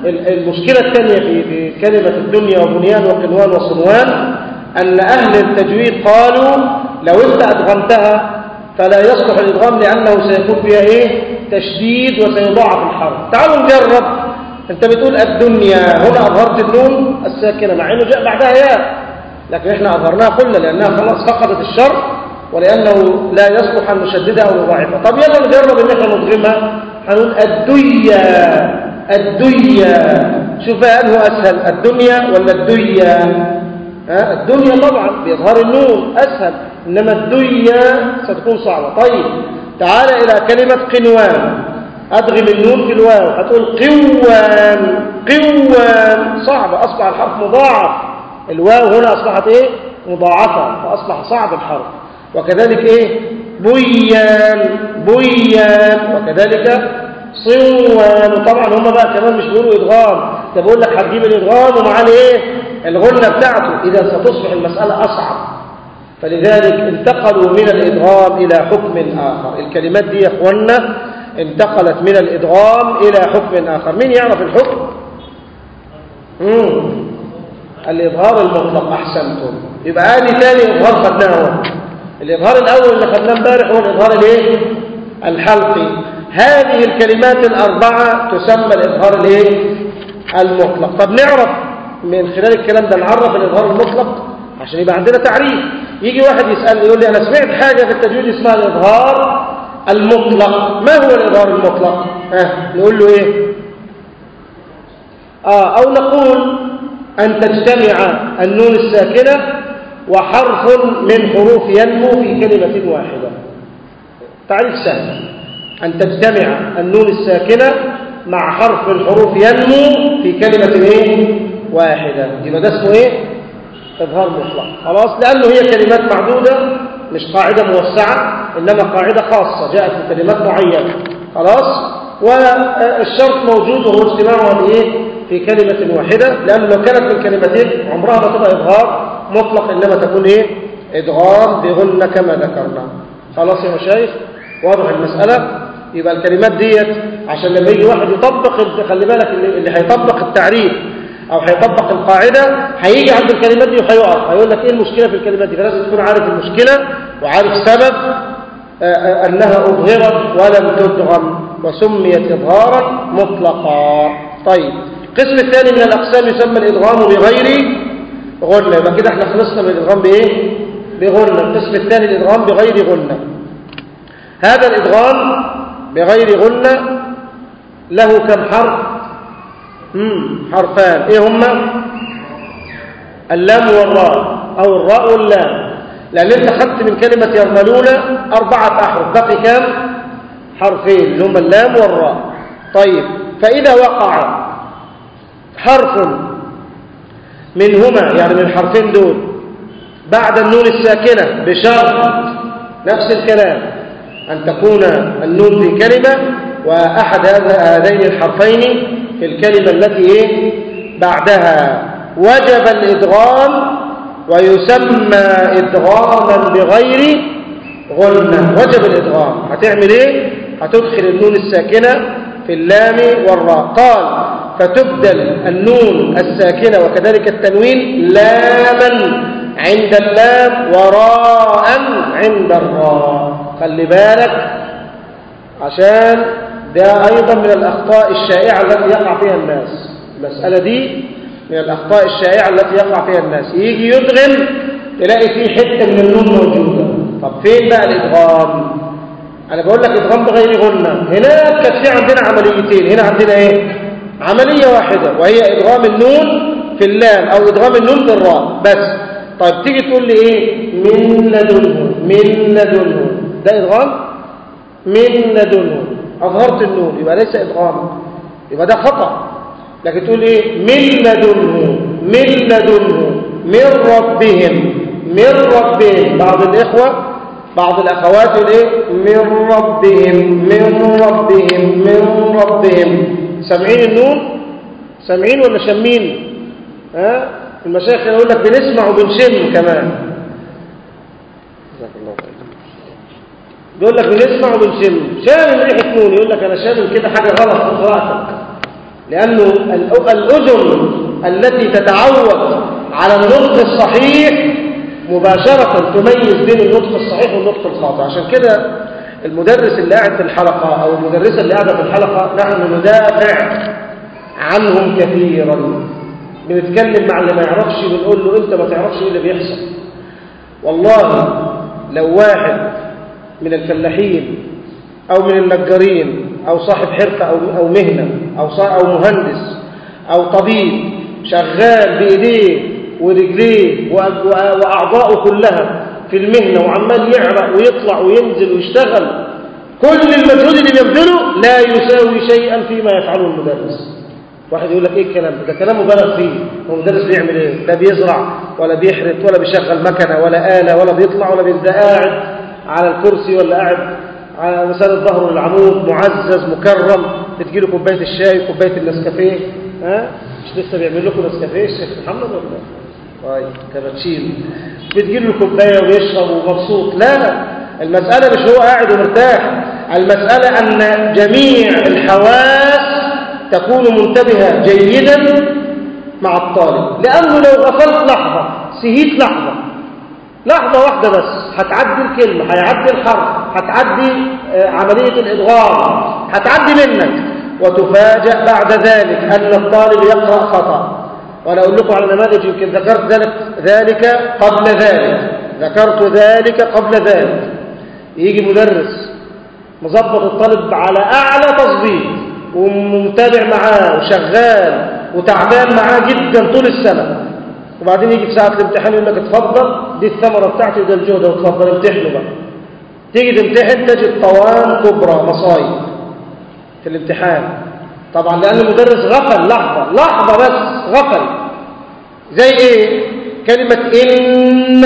المشكلة الثانية في في كلمة الدنيا وبنيان وقنوان وصنوان أن أهل التجويد قالوا لو أنت أدغمتها فلا يصلح الإدغام لأنه سيكون فيها إيه تشديد وسيضاعف الحرف تعالوا نجرب أنت بتقول الدنيا هنا أظهرت النون الساكنة مع أنه جاء بعدها ياء لكن إحنا أظهرناها كلها لأنها خلاص فقدت الشر ولأنه لا يصلح أن نشددها أو نضاعفها طب يلا نجرب أن إحنا نضغمها هنقول الدنيا الدنيا شوف أنه أسهل الدنيا ولا الدنيا ها الدنيا طبعا بإظهار النون أسهل إنما الدنيا ستكون صعبة طيب تعال إلى كلمة قنوان أدغم النون في الواو هتقول قوان قوان صعبة أصبح الحرف مضاعف الواو هنا أصبحت إيه مضاعفة فأصبح صعب الحرف وكذلك إيه بيان بيان وكذلك صوان وطبعا هم بقى كمان مش بيقولوا إدغام ده بقول لك هتجيب الإدغام ومعاه إيه الغنة بتاعته إذا ستصبح المسألة أصعب فلذلك انتقلوا من الإدغام إلى حكم آخر الكلمات دي يا أخوانا انتقلت من الإدغام إلى حكم آخر مين يعرف الحكم؟ مم. الإظهار المطلق أحسنتم يبقى هذه ثاني إظهار خدناه الإظهار الأول اللي خدناه امبارح هو الإظهار الايه؟ الحلقي هذه الكلمات الأربعة تسمى الإظهار الايه؟ المطلق طب نعرف من خلال الكلام ده نعرف الإظهار المطلق عشان يبقى عندنا تعريف يجي واحد يسألني يقول لي أنا سمعت حاجة في التجويد اسمها الإظهار المطلق ما هو الإظهار المطلق آه. نقول له إيه آه أو نقول أن تجتمع النون الساكنة وحرف من حروف ينمو في كلمة واحدة تعريف سهل أن تجتمع النون الساكنة مع حرف من حروف ينمو في كلمة إيه؟ واحدة يبقى ده اسمه إيه؟ إظهار مطلق خلاص لأنه هي كلمات معدودة مش قاعدة موسعة إنما قاعدة خاصة جاءت في كلمات معينة خلاص والشرط موجود وهو اجتماعها بإيه؟ في كلمة واحدة لأنه لو كانت من كلمتين عمرها ما تبقى إظهار مطلق إنما تكون إيه؟ إدغام بغنة كما ذكرنا خلاص يا مشايخ واضح المسألة يبقى الكلمات ديت عشان لما يجي واحد يطبق خلي بالك اللي هيطبق التعريف او هيطبق القاعدة هيجي عند الكلمات دي وهيقف هيقول لك ايه المشكلة في الكلمات دي فلازم تكون عارف المشكلة وعارف سبب انها اظهرت ولم تدغم وسميت اظهارا مطلقا طيب القسم الثاني من الاقسام يسمى الادغام بغير غنة يبقى كده احنا خلصنا من الادغام بايه بغنة القسم الثاني الادغام بغير غنة هذا الادغام بغير غنة له كم حرف مم. حرفان ايه هما اللام والراء او الراء واللام لان انت خدت من كلمة يرملون اربعة احرف بقي كام حرفين اللي هما اللام والراء طيب فاذا وقع حرف منهما يعني من الحرفين دول بعد النون الساكنة بشرط نفس الكلام أن تكون النون في كلمة وأحد هذين الحرفين في الكلمة التي إيه بعدها وجب الإدغام ويسمى إدغاما بغير غنة وجب الإدغام هتعمل إيه هتدخل النون الساكنة في اللام والراء قال فتبدل النون الساكنة وكذلك التنوين لاما عند اللام وراء عند الراء خلي بالك عشان ده أيضا من الأخطاء الشائعة التي يقع فيها الناس المسألة دي من الأخطاء الشائعة التي يقع فيها الناس يجي يدغم تلاقي فيه حتة من النون موجودة طب فين بقى الإدغام أنا بقول لك إدغام بغير غنة هناك كانت في عندنا عمليتين هنا عندنا إيه عملية واحدة وهي إدغام النون في اللام أو إدغام النون في الراء بس طيب تيجي تقول لي إيه من لدنه من لدنه ده إدغام من لدنه أظهرت النون يبقى ليس إدغام يبقى ده خطأ لكن تقول إيه من لدنه من لدنه من ربهم من ربهم بعض الإخوة بعض الأخوات يقول إيه من ربهم من ربهم من ربهم سامعين النون سامعين ولا شامين ها المشايخ يقول لك بنسمع وبنشم كمان جزاك الله خير بيقول لك بنسمع وبنشم شامم ريحه نون يقول لك انا شامم كده حاجه غلط في قراءتك لأنه الأذن التي تتعود على النطق الصحيح مباشرة تميز بين النطق الصحيح والنطق الخاطئ عشان كده المدرس اللي قاعد في الحلقة أو المدرسة اللي قاعدة في الحلقة نحن ندافع عنهم كثيرا بنتكلم مع اللي ما يعرفش بنقول له انت ما تعرفش ايه اللي بيحصل والله لو واحد من الفلاحين او من النجارين او صاحب حرفة او او مهنة او او مهندس او طبيب شغال بايديه ورجليه واعضائه كلها في المهنة وعمال يعرق ويطلع وينزل ويشتغل كل المجهود اللي بيبذله لا يساوي شيئا فيما يفعله المدرس واحد يقول لك ايه الكلام ده كلام مبالغ فيه هو المدرس بيعمل ايه لا بيزرع ولا بيحرث ولا بيشغل مكنه ولا آلة ولا بيطلع ولا بيبقى قاعد على الكرسي ولا قاعد على مساند ظهره للعمود معزز مكرم بتجيله كوبايه الشاي وكوبايه النسكافيه ها مش لسه بيعمل لكم نسكافيه الشيخ محمد ولا طيب كابتشينو بتجيب له كوبايه ويشرب ومبسوط لا المساله مش هو قاعد ومرتاح المساله ان جميع الحواس تكون منتبهة جيدا مع الطالب لأنه لو غفلت لحظة سهيت لحظة لحظة واحدة بس هتعدي الكلمة هيعدي الحرف هتعدي عملية الإدغام هتعدي منك وتفاجأ بعد ذلك أن الطالب يقرأ خطأ وأنا أقول لكم على نماذج يمكن ذكرت ذلك, ذلك قبل ذلك ذكرت ذلك قبل ذلك يجي مدرس مظبط الطالب على أعلى تظبيط ومتابع معاه وشغال وتعبان معاه جدا طول السنة وبعدين يجي في ساعة الامتحان يقول لك اتفضل دي الثمرة بتاعتي وده الجهد واتفضل امتحنه بقى تيجي تمتحن تجد طوال كبرى مصايب في الامتحان طبعا لأن المدرس غفل لحظة لحظة بس غفل زي ايه كلمة إن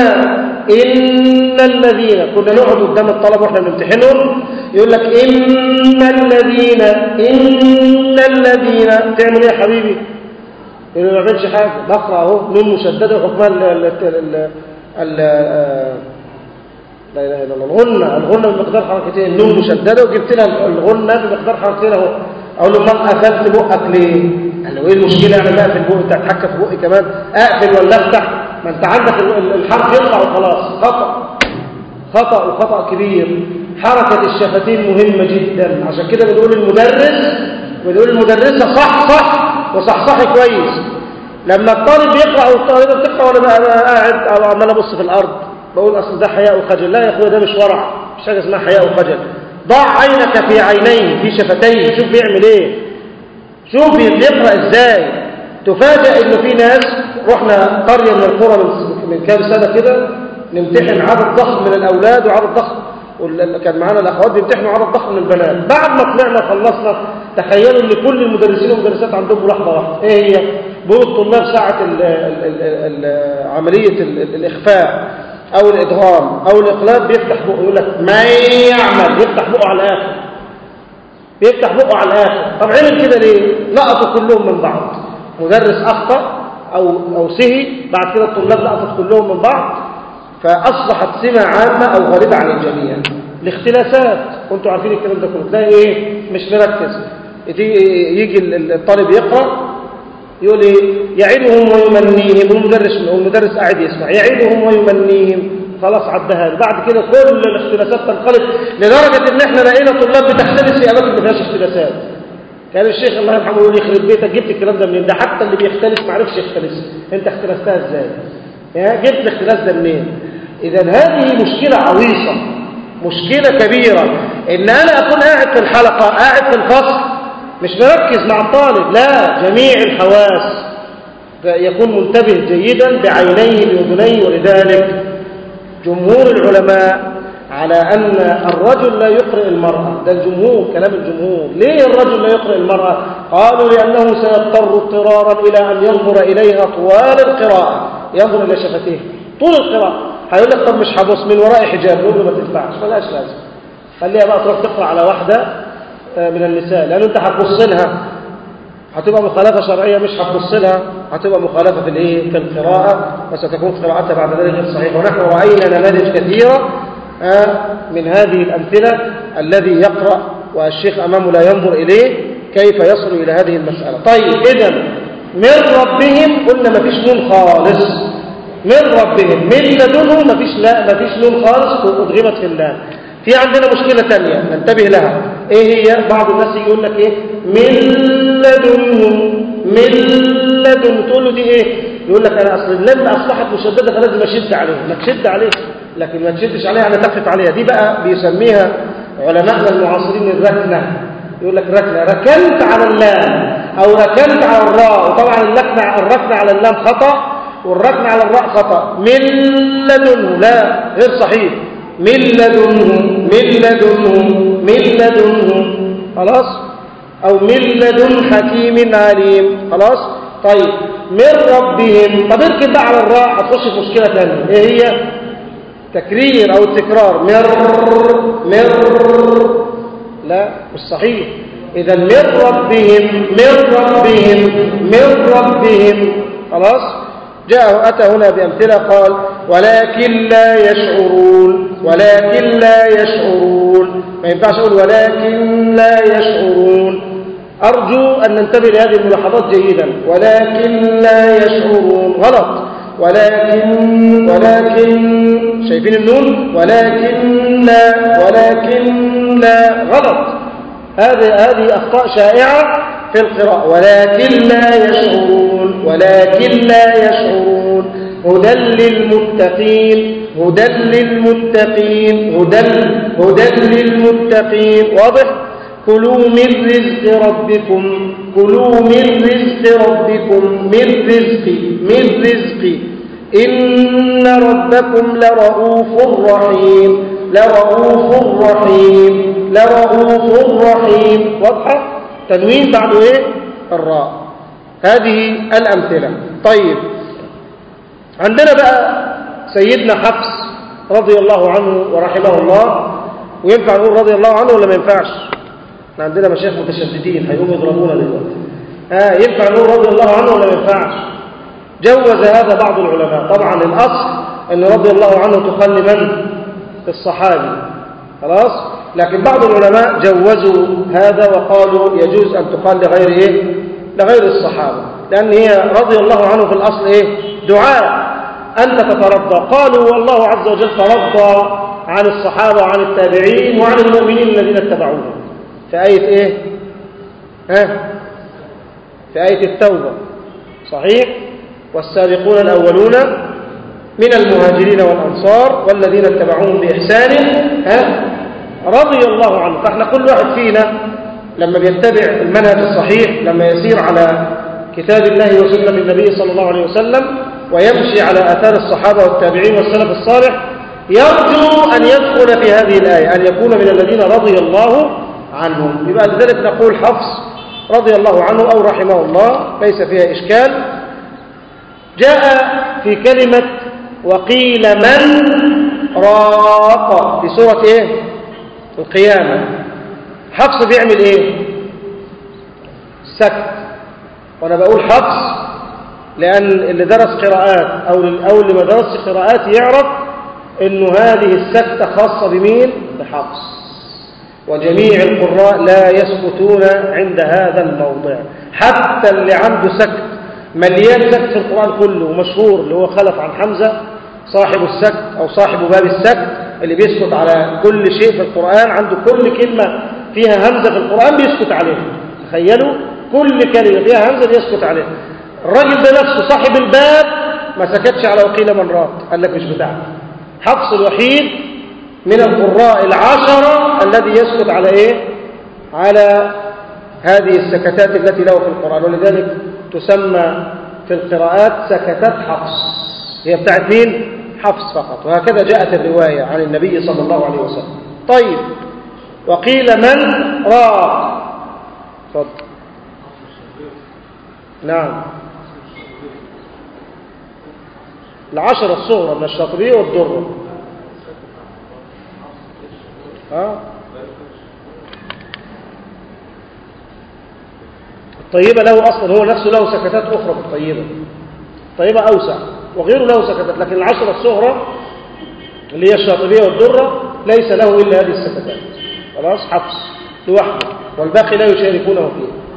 إن الذين كنا نقعد قدام الطلبة واحنا بنمتحنهم يقول لك إن الذين إن الذين تعمل إيه يا حبيبي؟ يقول ما بعملش حاجة بقرأ أهو نون مشددة وحكمها ال ال ال لا إله إلا الله الغنة الغنة بمقدار حركتين نون مشددة وجبت لها الغنة بمقدار حركتين أهو أقول له ما قفلت بقك ليه؟ قال له إيه المشكلة يعني بقفل بقي أنت هتحكى في بقي كمان أقفل ولا أفتح؟ ما أنت عندك الحرف يطلع وخلاص خطأ خطأ وخطأ كبير حركة الشفتين مهمة جدا عشان كده بنقول المدرس بنقول المدرسة صح صح وصحصحي كويس لما الطالب يقرأ والطالبة بتقرأ وأنا بقى قاعد أو عمال أبص في الأرض بقول أصل ده حياء وخجل لا يا أخويا ده مش ورع مش حاجة اسمها حياء وخجل ضع عينك في عينيه في شفتيه شوف بيعمل ايه شوف بيقرأ ازاي تفاجأ انه في ناس رحنا قرية من القرى من, من كام سنة كده نمتحن عدد ضخم من الأولاد وعدد ضخم كان معانا الأخوات بيمتحنوا عدد ضخم من البنات بعد ما طلعنا خلصنا تخيلوا ان كل المدرسين والمدرسات عندهم ملاحظة واحدة ايه هي بيقول الطلاب ساعة ال ال ال ال عملية الإخفاء أو الإدغام أو الإقلاب بيفتح بقه يقول لك ما يعمل يفتح بقه على الآخر بيفتح بقه على الآخر طب عمل كده ليه لقطوا كلهم من بعض مدرس أخطأ أو, أو سهي بعد كده الطلاب لقطت كلهم من بعض فأصبحت سمة عامة أو غالبة عن الجميع الاختلاسات وانتم عارفين الكلام ده كله تلاقي ايه مش مركز يجي الطالب يقرأ يقول ايه يعدهم ويمنيهم والمدرس والمدرس قاعد يسمع يعدهم ويمنيهم خلاص عدها بعد كده كل الاختلاسات تنقلب لدرجة ان احنا لقينا طلاب بتختلس في اماكن ما فيهاش اختلاسات كان الشيخ الله يرحمه يقول يخرب بيتك جبت الكلام ده منين ده حتى اللي بيختلس ما عرفش يختلس انت اختلستها ازاي يا جبت الاختلاس ده منين اذا هذه مشكلة عويصة مشكلة كبيرة ان انا اكون قاعد في الحلقة قاعد في الفصل مش مركز مع الطالب لا جميع الحواس يكون منتبه جيدا بعينيه بأذنيه ولذلك جمهور العلماء على أن الرجل لا يقرأ المرأة ده الجمهور كلام الجمهور ليه الرجل لا يقرأ المرأة قالوا لأنه سيضطر اضطرارا إلى أن ينظر إليها طوال القراءة ينظر إلى شفتيه طول القراءة هيقول لك طب مش هبص من وراء حجاب نقول له ما تنفعش ملاش لازم خليها بقى تروح تقرأ على واحدة من النساء لأن أنت هتبص لها هتبقى مخالفة شرعية مش هتبص لها هتبقى مخالفة في الايه في القراءة وستكون قراءتها بعد ذلك غير صحيحة ونحن رأينا نماذج كثيرة من هذه الأمثلة الذي يقرأ والشيخ أمامه لا ينظر إليه كيف يصلوا إلى هذه المسألة طيب إذا من ربهم قلنا ما فيش نون خالص من ربهم من لدنه ما فيش لا ما فيش نون خالص أدغمت في اللام في عندنا مشكلة تانية ننتبه لها ايه هي بعض الناس يقول لك ايه من لدنهم من لدن تقول له دي ايه يقول لك انا اصل اللام اصبحت مشدده فلازم اشد عليها ما تشد عليها لكن ما تشدش عليها انا تقف عليها دي بقى بيسميها علماءنا المعاصرين الركنه يقول لك ركنه ركنت على اللام او ركنت على الراء وطبعا الركنه الركنه على اللام خطا والركنه على الراء خطا من لدنه لا غير صحيح من لدنهم من لدنهم من لدنهم خلاص أو من لدن حكيم عليم خلاص طيب من ربهم طب اركب بقى على الراء هتخش في مشكلة ثانية ايه هي تكرير أو تكرار مر مر لا مش صحيح إذا من ربهم من ربهم من ربهم خلاص جاءه أتى هنا بأمثلة قال ولكن لا يشعرون ولكن لا يشعرون ما ينفعش أقول ولكن لا يشعرون أرجو أن ننتبه لهذه الملاحظات جيدا ولكن لا يشعرون غلط ولكن ولكن شايفين النون ولكن لا ولكن لا غلط هذه هذه أخطاء شائعة في القراءة ولكن لا يشعرون ولكن لا يشعرون هدى للمتقين هدى للمتقين هدى هدى للمتقين واضح كلوا من رزق ربكم كلوا من رزق ربكم من رزق من رزق إن ربكم لرؤوف رحيم لرؤوف رحيم لرؤوف رحيم واضحة تنوين بعده ايه الراء هذه الأمثلة طيب عندنا بقى سيدنا حفص رضي الله عنه ورحمه الله وينفع نقول رضي الله عنه ولا ما ينفعش احنا عندنا مشايخ متشددين هيقوموا يضربونا دلوقتي اه ينفع نقول رضي الله عنه ولا ما ينفعش جوز هذا بعض العلماء طبعا الاصل ان رضي الله عنه تخلي من الصحابي خلاص لكن بعض العلماء جوزوا هذا وقالوا يجوز ان تقال لغير ايه لغير الصحابه لان هي رضي الله عنه في الاصل ايه دعاء انت تترضى قالوا والله عز وجل ترضى عن الصحابه وعن التابعين وعن المؤمنين الذين اتبعوهم في آية إيه؟ ها؟ في آية التوبة صحيح؟ والسابقون الأولون من المهاجرين والأنصار والذين اتبعوهم بإحسان ها؟ رضي الله عنه فإحنا كل واحد فينا لما بيتبع المنهج الصحيح لما يسير على كتاب الله وسنة النبي صلى الله عليه وسلم ويمشي على آثار الصحابة والتابعين والسلف الصالح يرجو أن يدخل في هذه الآية أن يكون من الذين رضي الله عنهم يبقى لذلك نقول حفص رضي الله عنه أو رحمه الله ليس فيها إشكال جاء في كلمة وقيل من راق في سورة إيه القيامة حفص بيعمل إيه سكت وأنا بقول حفص لأن اللي درس قراءات أو أو اللي ما درسش قراءات يعرف إنه هذه السكتة خاصة بمين بحفص وجميع القراء لا يسكتون عند هذا الموضع حتى اللي عنده سكت مليان سكت في القرآن كله ومشهور اللي هو خلف عن حمزة صاحب السكت أو صاحب باب السكت اللي بيسكت على كل شيء في القرآن عنده كل كلمة فيها همزة في القرآن بيسكت عليها تخيلوا كل كلمة فيها همزة بيسكت عليها الراجل ده نفسه صاحب الباب ما سكتش على وقيل من راق قال لك مش بتاعك حفص الوحيد من القراء العشرة الذي يسكت على إيه؟ على هذه السكتات التي له في القرآن ولذلك تسمى في القراءات سكتات حفص هي بتاعت مين؟ حفص فقط وهكذا جاءت الرواية عن النبي صلى الله عليه وسلم طيب وقيل من راق تفضل نعم العشرة الصغرى من الشاطبية والدرة ها الطيبة له أصلا هو نفسه له سكتات أخرى في الطيبة الطيبة أوسع وغيره له سكتات لكن العشرة الصغرى اللي هي الشاطبية والدرة ليس له إلا هذه السكتات خلاص حفص لوحده والباقي لا يشاركونه فيه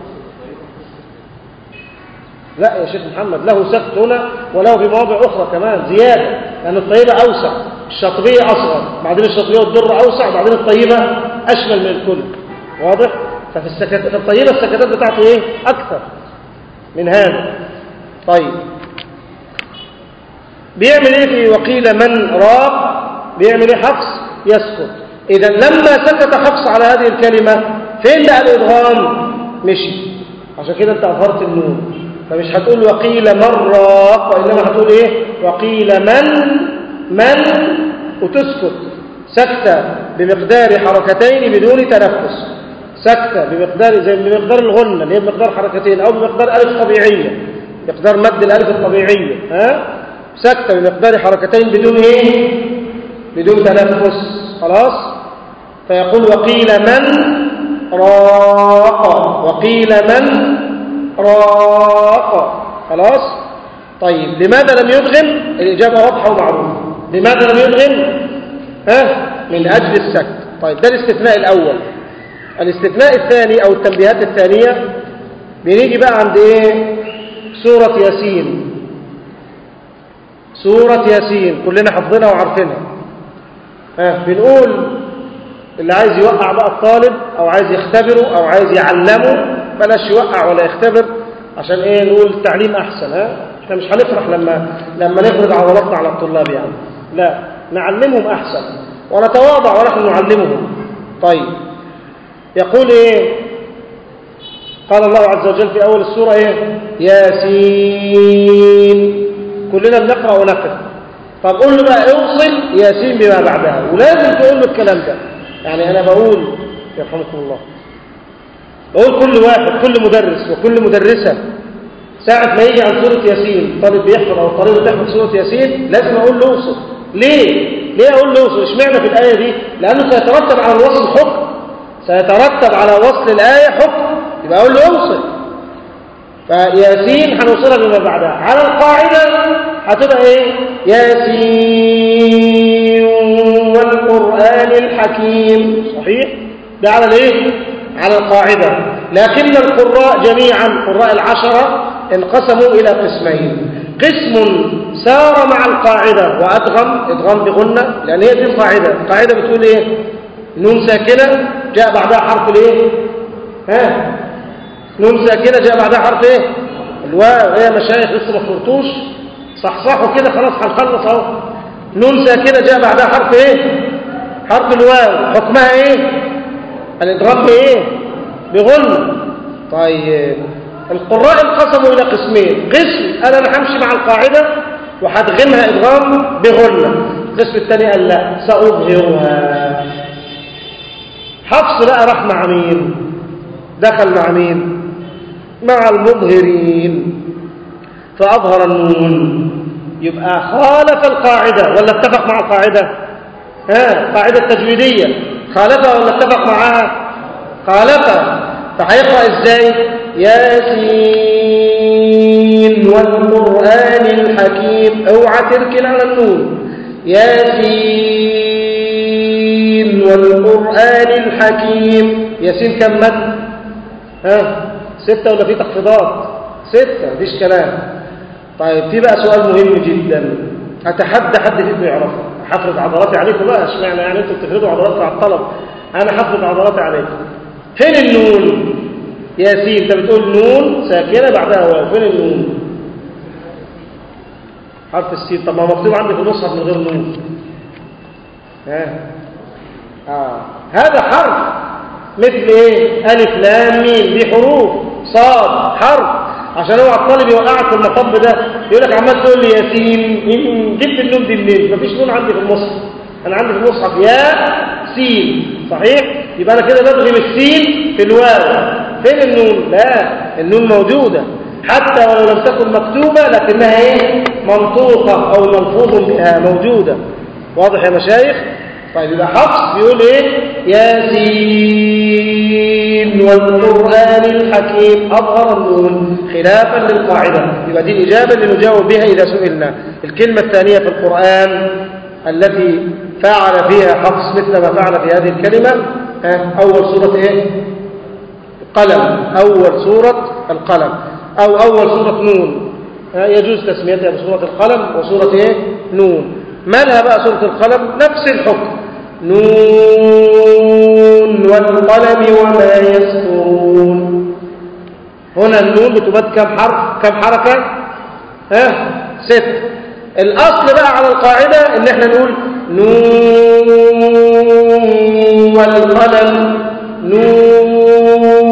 لا يا شيخ محمد له سكت هنا وله في مواضع أخرى كمان زيادة لأن الطيبة أوسع الشاطبية أصغر بعدين الشاطبية والدرة أوسع بعدين الطيبة أشمل من الكل واضح؟ ففي السكت... في الطيبة السكتات بتاعته إيه؟ أكثر من هذا طيب بيعمل إيه في وقيل من راق بيعمل إيه حفص يسكت إذا لما سكت حفص على هذه الكلمة فين بقى الإدغام مشي عشان كده أنت أظهرت النون فمش هتقول وقيل من راق وإنما هتقول إيه وقيل من من وتسكت سكتة بمقدار حركتين بدون تنفس سكتة بمقدار زي بمقدار الغنة اللي هي بمقدار حركتين أو بمقدار ألف طبيعية مقدار مد الألف الطبيعية ها سكتة بمقدار حركتين بدون إيه بدون تنفس خلاص فيقول وقيل من راق وقيل من راق خلاص طيب لماذا لم يدغم الإجابة واضحة ومعروفة لماذا لم يدغم ها من أجل السكت طيب ده الاستثناء الأول الاستثناء الثاني أو التنبيهات الثانية بنيجي بقى عند إيه سورة ياسين سورة ياسين كلنا حافظينها وعارفينها ها بنقول اللي عايز يوقع بقى الطالب أو عايز يختبره أو عايز يعلمه بلاش يوقع ولا يختبر عشان ايه نقول التعليم احسن ها احنا مش هنفرح لما لما نفرض عضلاتنا على الطلاب يعني لا نعلمهم احسن ونتواضع ونحن نعلمهم طيب يقول ايه قال الله عز وجل في اول السوره ايه ياسين كلنا بنقرا ونقف طب قول له بقى اوصل ياسين بما بعدها ولازم تقول له الكلام ده يعني انا بقول يرحمكم الله بقول كل واحد كل مدرس وكل مدرسة ساعة ما يجي عن سورة ياسين طالب بيحفظ أو طالب بيحفظ سورة ياسين لازم أقول له اوصل ليه؟ ليه أقول له اوصل؟ اشمعنى في الآية دي؟ لأنه سيترتب على الوصل حكم سيترتب على وصل الآية حكم يبقى أقول له اوصل فياسين هنوصلها بما بعدها على القاعدة هتبقى إيه؟ ياسين والقرآن الحكيم صحيح؟ ده على الإيه؟ على القاعدة لكن القراء جميعا قراء العشرة انقسموا إلى قسمين قسم سار مع القاعدة وأدغم إدغام بغنة لأن هي دي القاعدة القاعدة بتقول إيه نون ساكنة جاء بعدها حرف الإيه ها نون ساكنة جاء بعدها حرف إيه الواو هي مشايخ لسه ما فهمتوش صحصحوا كده خلاص هنخلص اهو نون ساكنة جاء بعدها حرف إيه حرف الواو حكمها إيه الإدغام بإيه بغن طيب القراء انقسموا إلى قسمين قسم قال أنا همشي مع القاعدة وهدغمها إدغام بغنة القسم الثاني قال لا سأظهرها حفص بقى راح مع مين دخل مع مين مع المظهرين فأظهر النون يبقى خالف القاعدة ولا اتفق مع القاعدة ها قاعدة تجويدية خالفها ولا اتفق معاها خالفها فهيقرأ ازاي ياسين والقرآن الحكيم اوعى تركن على النون ياسين والقرآن الحكيم ياسين كم مد ها ستة ولا في تخفيضات ستة مفيش كلام طيب في بقى سؤال مهم جدا اتحدى حد فيكم يعرفه هفرض عضلاتي عليكم بقى اشمعنى يعني انتوا بتفرضوا عضلاتكم على الطلب انا هفرض عضلاتي عليكم فين النون ياسين انت بتقول نون ساكنه بعدها واو فين النون حرف السين طب ما مكتوب عندي في المصحف من غير نون ها آه. هذا حرف مثل ايه الف لام ميم دي حروف صاد حرف عشان هو الطالب يوقعك في المطب ده يقول لك عمال تقول لي ياسين جبت النون دي منين مفيش نون عندي في المصحف انا عندي في المصحف يا سين صحيح يبقى انا كده بدغم السين في الواو فين النون لا النون موجوده حتى ولو لم تكن مكتوبه لكنها ايه منطوقه او ملفوظ بها موجوده واضح يا مشايخ طيب يبقى حفص بيقول ايه ياسين والقرآن الحكيم أظهر النون خلافا للقاعدة يبقى دي الإجابة اللي نجاوب بها إذا سئلنا الكلمة الثانية في القرآن التي فعل فيها حفص مثل ما فعل في هذه الكلمة أول سورة إيه؟ قلم أول سورة القلم أو أول سورة نون يجوز تسميتها بسورة القلم وسورة إيه؟ نون ما لها بقى سورة القلم نفس الحكم نون والقلم وما يسطرون هنا النون بتمد كم حرف كم حركة ها ست الأصل بقى على القاعدة إن احنا نقول نون والقلم نون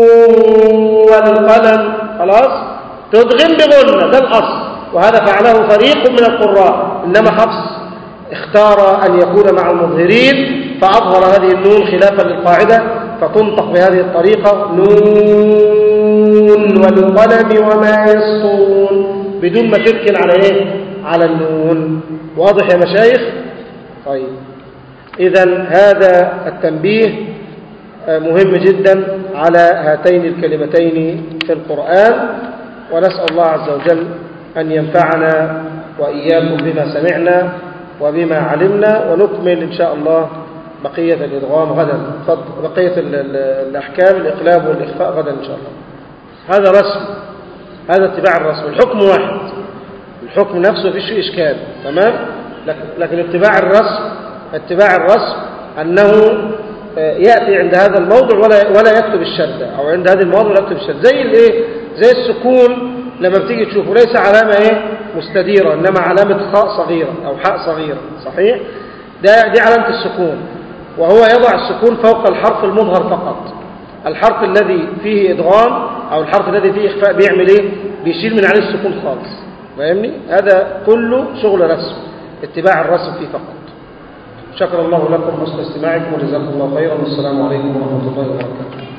والقلم خلاص تدغم بغنة ده الأصل وهذا فعله فريق من القراء إنما حفص اختار أن يكون مع المظهرين فأظهر هذه النون خلافا للقاعدة فتنطق بهذه الطريقة نون والقلم وما يسطرون بدون ما تركن على ايه على النون واضح يا مشايخ طيب اذا هذا التنبيه مهم جدا على هاتين الكلمتين في القرآن ونسأل الله عز وجل أن ينفعنا وإياكم بما سمعنا وبما علمنا ونكمل إن شاء الله بقية الإدغام غدا بقية الأحكام الإقلاب والإخفاء غدا إن شاء الله هذا رسم هذا اتباع الرسم الحكم واحد الحكم نفسه فيش فيه إشكال تمام لكن اتباع الرسم اتباع الرسم أنه يأتي عند هذا الموضع ولا ولا يكتب الشدة أو عند هذه الموضع لا يكتب الشدة زي الايه زي السكون لما بتيجي تشوفه ليس علامة ايه مستديرة إنما علامة خاء صغيرة أو حاء صغيرة صحيح ده دي علامة السكون وهو يضع السكون فوق الحرف المظهر فقط الحرف الذي فيه إدغام أو الحرف الذي فيه إخفاء بيعمل إيه بيشيل من عليه السكون خالص فاهمني هذا كله شغل رسم اتباع الرسم فيه فقط شكر الله لكم حسن استماعكم وجزاكم الله خيرا والسلام عليكم ورحمة الله وبركاته